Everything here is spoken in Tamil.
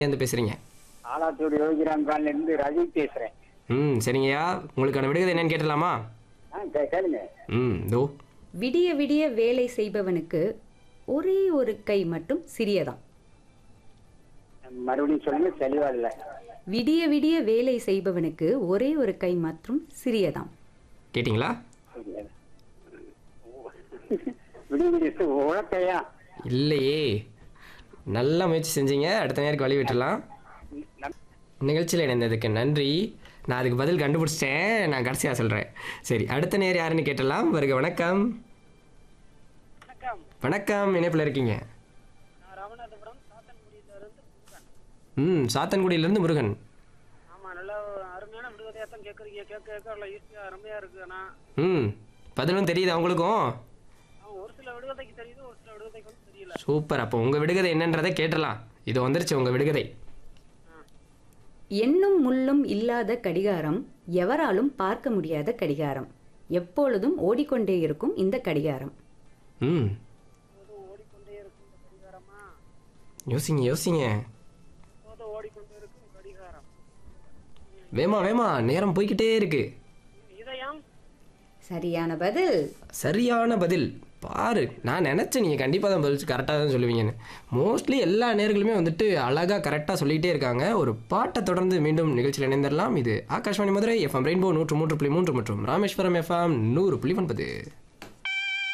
இருந்து பேசுறீங்க ஆலாத்தூர் யோகிராம் காலில இருந்து ரவி பேசுறேன் ம் சரிங்கய்யா உங்களுக்கான விடுகதை என்னன்னு கேட்டலாமா ஆ கே- கேளுங்க ம் தோ விடிய விடிய வேலை செய்பவனுக்கு ஒரே ஒரு கை மட்டும் சிறியதாம் மறுபடியும் சொல்லுங்க தெளிவா இல்ல விடிய விடிய வேலை செய்பவனுக்கு ஒரே ஒரு கை மற்றும் சிறியதாம் கேட்டிங்களா விடிய விடிய உழக்கையா இல்லையே நல்ல முயற்சி செஞ்சீங்க அடுத்த நேருக்கு வழி விட்டுலாம் நிகழ்ச்சியில் இணைந்ததுக்கு நன்றி நான் அதுக்கு பதில் கண்டுபிடிச்சிட்டேன் நான் கடைசியாக சொல்கிறேன் சரி அடுத்த நேர் யாருன்னு கேட்டலாம் வருக வணக்கம் வணக்கம் இணைப்பில் இருக்கீங்க ம் சாத்தன்குடியிலேருந்து முருகன் ஆமா நல்ல அருமையான விடுகதையா தான் கேட்குறீங்க கேட்க கேட்க அவ்வளோ ஈஸியாக அருமையா இருக்கு ஆனா ம் பதிலும் தெரியுதா உங்களுக்கும் அவன் ஒரு சில விடுகதைக்கு தெரியுது ஒரு சில விடுகதைக்கு வந்து தெரியல சூப்பர் அப்போ உங்கள் விடுகதை என்னன்றதை கேட்டலாம் இது வந்துருச்சு உங்கள் விடுகதை எண்ணும் முள்ளும் இல்லாத கடிகாரம் எவராலும் பார்க்க முடியாத கடிகாரம் எப்பொழுதும் ஓடிக்கொண்டே இருக்கும் இந்த கடிகாரம் ம் எப்போதும் ஓடிக்கொண்டே இருக்கும் இந்த கடிகாரமா யோசிங்க யோசிங்க எப்போதும் ஓடிக்கொண்டே இருக்கும் கடிகாரம் வேமா வேமா நேரம் போய்க்கிட்டே இருக்கு இதயம் சரியான பதில் சரியான பதில் பாரு நான் நினச்சேன் நீங்கள் கண்டிப்பாக தான் பதில் கரெக்டாக தான் சொல்லுவீங்கன்னு மோஸ்ட்லி எல்லா நேர்களுமே வந்துட்டு அழகாக கரெக்டாக சொல்லிகிட்டே இருக்காங்க ஒரு பாட்டை தொடர்ந்து மீண்டும் நிகழ்ச்சியில் இணைந்திடலாம் இது ஆகாஷ்வாணி மதுரை எஃப்எம் ரெயின்போ நூற்று மூன்று புள்ளி மூன்று மற்றும் ராமேஸ்வரம் எஃப்எம் நூறு புள்ளி ஒன்பது